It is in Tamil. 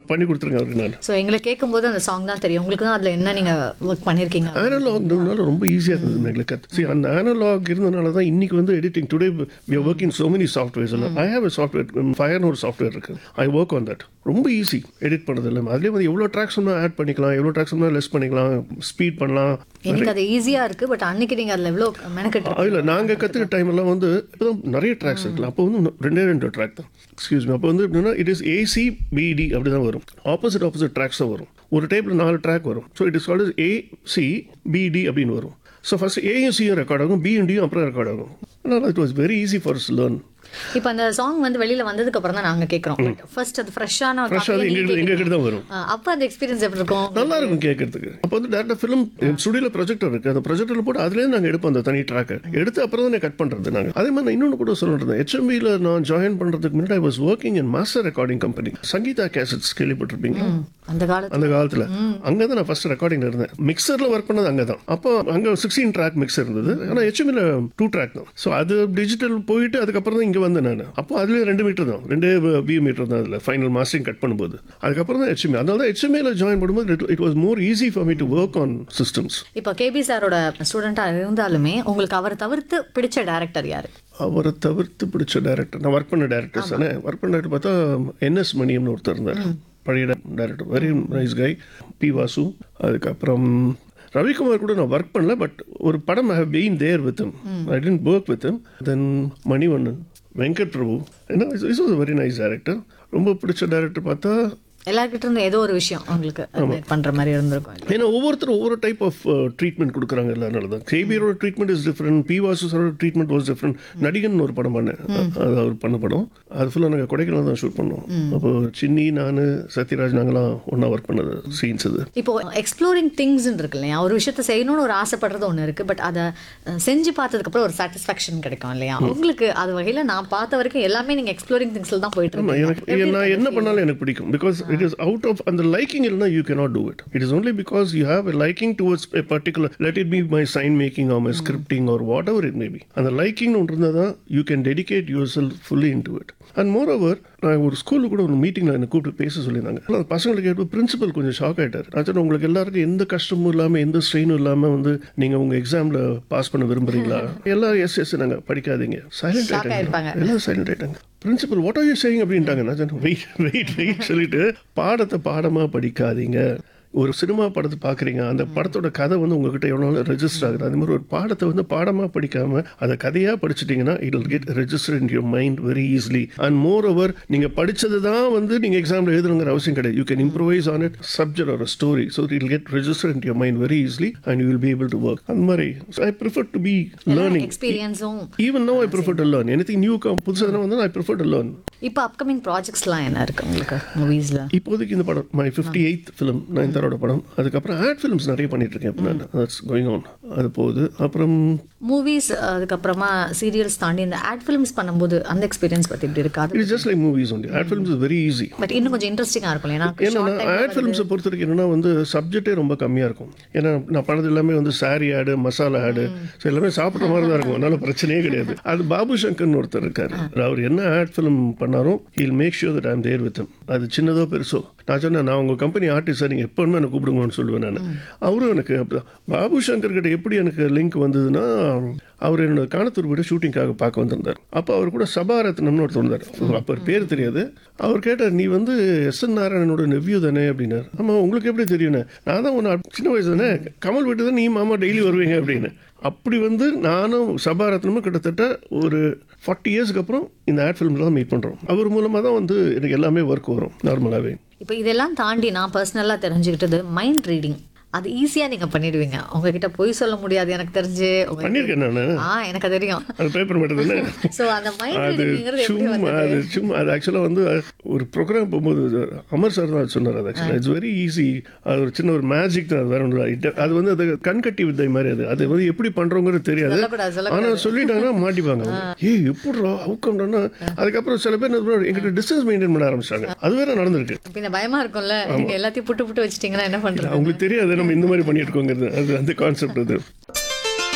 பண்ணி கொடுத்துருங்க அவருக்கு நான் ஸோ எங்களை கேட்கும்போது அந்த சாங் தான் தெரியும் உங்களுக்கு தான் அதில் என்ன நீங்கள் ஒர்க் பண்ணியிருக்கீங்க அனலாக்னால ரொம்ப ஈஸியாக இருந்தது எங்களுக்கு சரி அந்த அனலாக் இருந்தனால தான் இன்னைக்கு வந்து editing today we work in so many softwares எல்லாம் ஐ ஹேவ் சாஃப்ட்வேர் ஃபயர்னு ஒரு சாஃப்ட்வேர் இருக்கு ஐ ஒர்க் ஆன் தட் ரொம்ப ஈஸி எடிட் பண்ணது இல்லை அதுலேயே வந்து எவ்வளோ ட்ராக்ஸ் வேணால் ஆட் பண்ணிக்கலாம் எவ்வளோ ட்ராக்ஸ் வேணால் லெஸ் பண்ணிக்கலாம் ஸ்பீட் பண்ணலாம் எனக்கு அது ஈஸியாக இருக்குது பட் அன்னைக்கு நீங்கள் அதில் எவ்வளோ மெனக்கெட்டு இல்லை நாங்கள் கற்றுக்க டைம் எல்லாம் வந்து இப்போதான் நிறைய ட்ராக்ஸ் இருக்குல்ல அப்போ வந்து ரெண்டே ரெண்டு ட்ராக் தான் எக்ஸ்கியூஸ் மீ அப்போ வந்து எப்படின்னா இட் இஸ் ஏசி பிடி அப்படி தான் வரும் ஆப்போசிட் ஆப்போசிட் ட்ராக்ஸ் தான் வரும் ஒரு டைப்பில் நாலு ட்ராக் வரும் so it is called AC PD அப்படின்னு வரும் ஸோ ஃபர்ஸ்ட் ஏயும் சியும் ரெக்கார்ட் ஆகும் பியும் டியும் அப்புறம் ரெக்கார்ட் ஆகும் அதனால் it was very easy for learn இப்போ அந்த சாங் வந்து வெளியில் வந்ததுக்கு அப்புறம் தான் நாங்கள் கேட்குறோம் பட் ஃபர்ஸ்ட் அது ஃப்ரெஷ்ஷான ஃப்ரெஷ்ஷாக அது எங்கள் எங்கள் கிட்ட தான் வரும் அப்போ அந்த எக்ஸ்பீரியன்ஸ் எப்படி இருக்கும் நல்லா இருக்கும் கேட்கறதுக்கு அப்போ வந்து டேரக்டாக ஃபிலிம் ஸ்டுடியோவில் ப்ரொஜெக்டர் இருக்குது அந்த ப்ரொஜெக்டரில் போட்டு அதுலேருந்து நாங்கள் எடுப்போம் அந்த தனி ட்ராக்கை எடுத்து அப்புறம் தான் கட் பண்ணுறது நாங்கள் அதே மாதிரி நான் இன்னொன்று கூட சொல்லிருந்தேன் ஹெச்எம்பியில் நான் ஜாயின் பண்ணுறதுக்கு முன்னாடி I was working in master recording company Sangeetha cassettes கேள்விப்பட்டிருப்பீங்க அந்த காலத்து அந்த காலத்தில் அங்கே தான் நான் ஃபர்ஸ்ட் ரெக்கார்டிங் இருந்தேன் மிக்சரில் ஒர்க் பண்ணது அங்கே தான் அப்போ அங்கே சிக்ஸ்டீன் ட்ராக் மிக்சர் இருந்தது ஆனால் ஹெச்எம்மில் டூ ட்ராக் தான் ஸோ அது டிஜிட்டல் போயிட்டு அதுக்கப்புறம் தான் இங்கே வந்தேன் நான் அப்போ அதுலேயே ரெண்டு மீட்டர் தான் ரெண்டே வியூ மீட்டர் தான் அதில் ஃபைனல் மாஸ்டரிங் கட் பண்ணும்போது அதுக்கப்புறம் தான் ஹெச்எம்இ அதனால தான் ஹெச்எம்இல ஜாயின் பண்ணும்போது it was more easy for me to work on systems இப்போ கேபி சாரோட ஸ்டூடெண்ட்டாக இருந்தாலுமே உங்களுக்கு அவரை தவிர்த்து பிடிச்ச டேரக்டர் யாரு அவரை தவிர்த்து பிடிச்ச டேரக்டர் நான் ஒர்க் பண்ண டேரக்டர்ஸ் தானே ஒர்க் பண்ண டேரக்டர் பார்த்தா என்எஸ் மணியம்னு ஒருத்தர் இருந்தார் பழைய director very nice guy P Vasu அதுக்கப்புறம் ரவிக்குமார் கூட நான் ஒர்க் பண்ணல பட் ஒரு படம் I have been there with I tend work with then Manivannan Venkat Prabhu என்ன is was very nice director ரொம்ப பிடிச்ச டேரக்டர் பார்த்தா எல்லார்கிட்ட இருந்து ஏதோ ஒரு விஷயம் உங்களுக்கு admire பண்ற மாதிரி இருந்திருக்கும் ஏன்னா ஒவ்வொருத்தரும் ஒவ்வொரு டைப் ஆஃப் ட்ரீட்மெண்ட் கொடுக்குறாங்க அதனால தான் கேபியரோட ட்ரீட்மெண்ட் இஸ் டிஃப்ரெண்ட் பி வாசுஸோட ட்ரீட்மெண்ட் வாஸ் டிஃப்ரெண்ட் நடிகன் ஒரு படம் பண்ணேன் அது அவர் பண்ண படம் அது ஃபுல்லாக நாங்கள் கொடைக்கானல் தான் ஷூட் பண்ணோம் அப்போ சின்னி நான் சத்யராஜ் நாங்களாம் ஒன்றா ஒர்க் பண்ணது சீன்ஸ் அது இப்போ எக்ஸ்ப்ளோரிங் திங்ஸ் இருக்கு இல்லையா ஒரு விஷயத்த செய்யணும்னு ஒரு ஆசைப்படுறது ஒன்று இருக்கு பட் அதை அஹ், செஞ்சு பார்த்ததுக்கு அப்புறம் ஒரு சாட்டிஸ்ஃபேக்ஷன் கிடைக்கும் இல்லையா உங்களுக்கு அது வகையில நான் பார்த்த வரைக்கும் எல்லாமே நீங்க எக்ஸ்ப்ளோரிங் திங்ஸ்ல தான் போயிட்டு ஆமா இருக்கீங்க எனக்கு நான் என்ன பண்ணாலும் எனக்கு பிடிக்கும் because it is out of அந்த லைக்கிங் இல்லைனா you cannot do it it is only because you have liking towards a particular let it be my scene making or my scripting or whatever it maybe அந்த லைக்கிங் ஒன்று இருந்தால் தான் you can dedicate yourself fully into it and moreover நான் ஒரு ஸ்கூலில் கூட ஒரு மீட்டிங்கில் என்னை கூப்பிட்டு பேச சொல்லியிருந்தாங்க ஆனா, அந்த பசங்களுக்கு கேட்டு பிரின்சிபல் கொஞ்சம் ஷாக் ஆயிட்டார் நான் சொன்னேன் உங்களுக்கு எல்லாருக்கும் எந்த கஷ்டமும் இல்லாமல் எந்த ஸ்ட்ரெயினும் இல்லாமல் வந்து நீங்கள் உங்கள் எக்ஸாமில் பாஸ் பண்ண விரும்புறீங்களா எல்லாரும் எஸ் எஸ் நாங்கள் படிக்காதீங்க சைலண்ட் Shock ஆயிருப்பாங்க. ஆயிட்டாங்க எல்லாம் சைலண்ட் ஆயிட்டாங்க principal what are you saying அப்படின்ட்டாங்க நான் சொன்னேன் வெயிட் வெயிட் வெயிட் சொல்லிட்டு பாடத்தை பாடமா படிக்காதீங்க ஒரு சினிமா படத்தை பார்க்குறீங்க அந்த படத்தோட கதை வந்து உங்ககிட்ட எவ்வளோ நாள் ரெஜிஸ்டர் ஆகுது அது மாதிரி ஒரு பாடத்தை வந்து பாடமாக படிக்காம அதை கதையாக படிச்சிட்டிங்கன்னா it will get register in your mind very easily and moreover நீங்கள் படிச்சது தான் வந்து நீங்கள் எக்ஸாமில் எழுதுணுங்கிற அவசியம் கிடையாது you can improvise on it subject or story so it get register in your mind very easily and you will be able to work அந்த மாதிரி I prefer to be learning எக்ஸ்பீரியன்ஸும் even no I prefer to learn any new come புதுசாக வந்து ஐ ப்ரிஃபர் டு லேர்ன் இப்போ அப்கமிங் ப்ராஜெக்ட்ஸ்லாம் என்ன இருக்கு உங்களுக்கு மூவிஸ்ல இப்போதைக்கு இந்த படம் மை ஃபிஃப்டி எயித் ஃபிலிம் நயன்தாரோட படம் அதுக்கப்புறம் ஆட் ஃபிலிம்ஸ் நிறைய பண்ணிட்டு இருக்கேன் இப்போ நான் தட்ஸ் கோயிங் ஆன் அது போகுது அப்புறம் மூவிஸ் அதுக்கப்புறமா சீரியல்ஸ் தாண்டி இந்த ஆட் ஃபிலிம்ஸ் பண்ணும்போது அந்த எக்ஸ்பீரியன்ஸ் பத்தி எப்படி இருக்கு அது it's just like movies only ad films is very easy but இன்னும் கொஞ்சம் இன்ட்ரெஸ்டிங்காக இருக்கும் ஏன்னா ஏன்னா ஆட் ஃபிலிம்ஸை பொறுத்த வரைக்கும் என்னன்னா வந்து சப்ஜெக்டே ரொம்ப கம்மியாக இருக்கும் ஏன்னா நான் பண்ணது எல்லாமே வந்து சாரி ஆடு மசாலா ஆடு ஸோ எல்லாமே சாப்பிட்ற மாதிரி தான் இருக்கும் அதனால பிரச்சனையே கிடையாது அது பாபு சங்கர்னு ஒருத்தர் இருக்காரு அவர் என்ன ஆட் ஃபிலிம் பண்ணாரோ he'll make sure that I'm there with அது சின்னதோ பெருசோ நான் சொன்னேன் நான் உங்கள் கம்பெனி ஆர்டிஸ்டாக நீங்கள் எப்போ வேணுமே எனக்கு கூப்பிடுங்கன்னு சொல்லுவேன் நான் அவரும் எனக்கு அப்படிதான் பாபு சங்கர் கிட்ட எப்படி எனக்கு லிங்க் வந்ததுன்னா அவர் என்னோட காணத்தூர் வீடு ஷூட்டிங்காக பார்க்க வந்திருந்தார் அப்போ அவர் கூட சபாரத்னம்னு ஒருத்தர் இருந்தார் அப்போ அவர் பேர் தெரியாது அவர் கேட்டார் நீ வந்து எஸ் என் நாராயணனோட நெவ்யூ தானே அப்படின்னார் ஆமாம் உங்களுக்கு எப்படி தெரியும்னு நான் தான் ஒன்று சின்ன வயசு தானே கமல் வீட்டு தான் நீ மாமா டெய்லி வருவீங்க அப்படின்னு அப்படி வந்து நானும் சபாரத்னமும் கிட்டத்தட்ட ஒரு ஃபார்ட்டி இயர்ஸ்க்கு அப்புறம் இந்த ஆட் ஃபிலிம்ல தான் மீட் பண்ணுறோம் அவர் மூலமாக தான் வந்து எனக்கு எல்லாமே ஒர்க் வரும் நார்மலாகவே இப்போ இதெல்லாம் தாண்டி நான் பர்சனலாக தெரிஞ்சுக்கிட்டது மைண்ட் ரீடிங் அது ஈஸியாக நீங்கள் பண்ணிடுவீங்க உங்ககிட்ட பொய் சொல்ல முடியாது எனக்கு தெரிஞ்சு உங்க- பண்ணியிருக்கேன் நான் ஆ எனக்கு தெரியும் அது பேப்பர் மட்டும் தானே ஸோ அந்த மைண்ட் அது ரீடிங்கிறது எப்படி சும்மா வந்தது அது சும்மா அது ஆக்சுவலாக வந்து ஒரு ப்ரோக்ராம் போகும்போது அமர் சார் தான் அது சொன்னார் அது ஆக்சுவலாக இட்ஸ் வெரி ஈஸி அது ஒரு சின்ன ஒரு மேஜிக் தான் அது வேற ஒன்று இல்ல. அது வந்து அது கண்கட்டி வித்தை மாதிரி அது அது வந்து எப்படி பண்ணுறோங்கிறது தெரியாது சொல்லக்கூடாது, சொல்லக்கூடாது. ஆனால் சொல்லிட்டாங்கன்னா மாட்டிப்பாங்க அவங்க. ஏய் எப்படிரா அவுக்கம்டானா அதுக்கப்புறம் சில பேர் என்ன பண்ணுவாங்க, எங்கிட்ட டிஸ்டன்ஸ் மெயின்டைன் பண்ண ஆரம்பிச்சாங்க அது வேற நடந்திருக்கு பின்ன பயமா இருக்கும்ல நீங்க எல்லாத்தையும் புட்டு புட்டு வச்சிட்டீங்கன்னா என்ன பண்றது அவங்களுக்கு தெரியாது நம்ம இந்த மாதிரி பண்ணிட்டு இருக்கோங்கிறது அது அந்த கான்செப்ட் அது